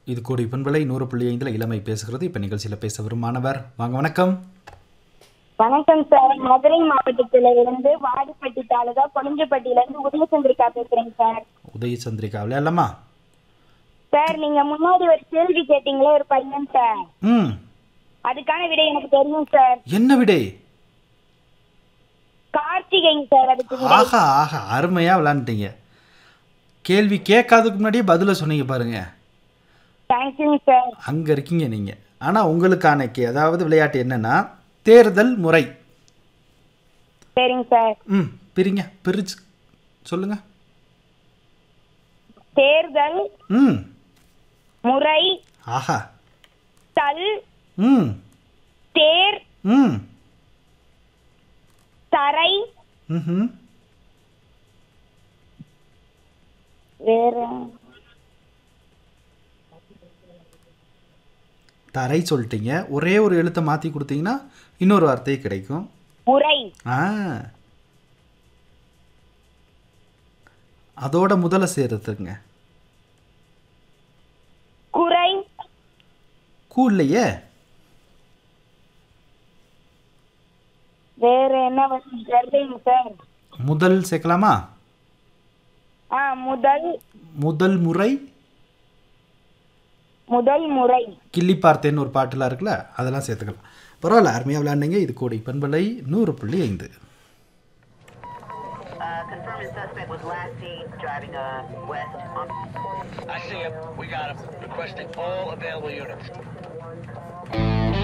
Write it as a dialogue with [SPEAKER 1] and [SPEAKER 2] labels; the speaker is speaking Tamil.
[SPEAKER 1] இது கோடி பண்பலை நூறு புள்ளி ஐந்தில் இளமை பேசுகிறது இப்போ நிகழ்ச்சியில் பேச வரும் மாணவர் வாங்க வணக்கம்
[SPEAKER 2] வணக்கம் சார் மதுரை மாவட்டத்துல இருந்து வாடிப்பட்டி தாலுகா கொளிஞ்சப்பட்டியில இருந்து உதயசந்திரிகா பேசுறேங்க சார்
[SPEAKER 1] உதய சந்திரிகா விளையாடலாமா
[SPEAKER 2] சார் நீங்க முன்னாடி ஒரு கேள்வி கேட்டீங்களே ஒரு பையன் சார்
[SPEAKER 1] ம்
[SPEAKER 2] அதுக்கான விடை எனக்கு தெரியும் சார்
[SPEAKER 1] என்ன விடை
[SPEAKER 2] கார்த்திகைங்க சார் அதுக்கு விடை
[SPEAKER 1] ஆஹா ஆஹா அருமையாக விளாண்டுட்டீங்க கேள்வி கேட்காததுக்கு முன்னாடியே பதிலை சொன்னீங்க பாருங்க
[SPEAKER 2] தேங்க்யூங்க சார்
[SPEAKER 1] அங்கே இருக்கீங்க நீங்கள் ஆனால் உங்களுக்கான கே அதாவது விளையாட்டு என்னன்னா தேர்தல் முறை
[SPEAKER 2] சரிங்க சார்
[SPEAKER 1] ம் பிரிங்க பிரிச்சு சொல்லுங்க
[SPEAKER 2] தேர்தல்
[SPEAKER 1] ம்
[SPEAKER 2] முறை
[SPEAKER 1] ஆஹா
[SPEAKER 2] தல்
[SPEAKER 1] ம்
[SPEAKER 2] தேர்
[SPEAKER 1] ம்
[SPEAKER 2] தரை
[SPEAKER 1] ம்
[SPEAKER 2] வேற
[SPEAKER 1] தரை சொல்லிட்டீங்க ஒரே ஒரு எழுத்தை மாற்றி கொடுத்தீங்கன்னா இன்னொரு வார்த்தை கிடைக்கும்
[SPEAKER 2] முறை
[SPEAKER 1] ஆ அதோட முதல்ல சேர்த்துங்க
[SPEAKER 2] குறை
[SPEAKER 1] கூ இல்லையே
[SPEAKER 2] வேற என்ன வருதுங்க சார்
[SPEAKER 1] முதல் சேர்க்கலாமா
[SPEAKER 2] ஆ முதல்
[SPEAKER 1] முதல் முறை
[SPEAKER 2] முதல் முறை
[SPEAKER 1] கிள்ளி பார்த்தேன்னு ஒரு பாட்டுலாம் இருக்குல்ல அதெல்லாம் சேர்த்துக்கலாம் பரவாயில்ல அருமையாக விளையாண்டுங்க இது கோடி பண்பலை நூறு புள்ளி ஐந்து
[SPEAKER 3] Uh, confirmed suspect was last seen driving uh, west on
[SPEAKER 4] I see him. We got him. Requesting all available units.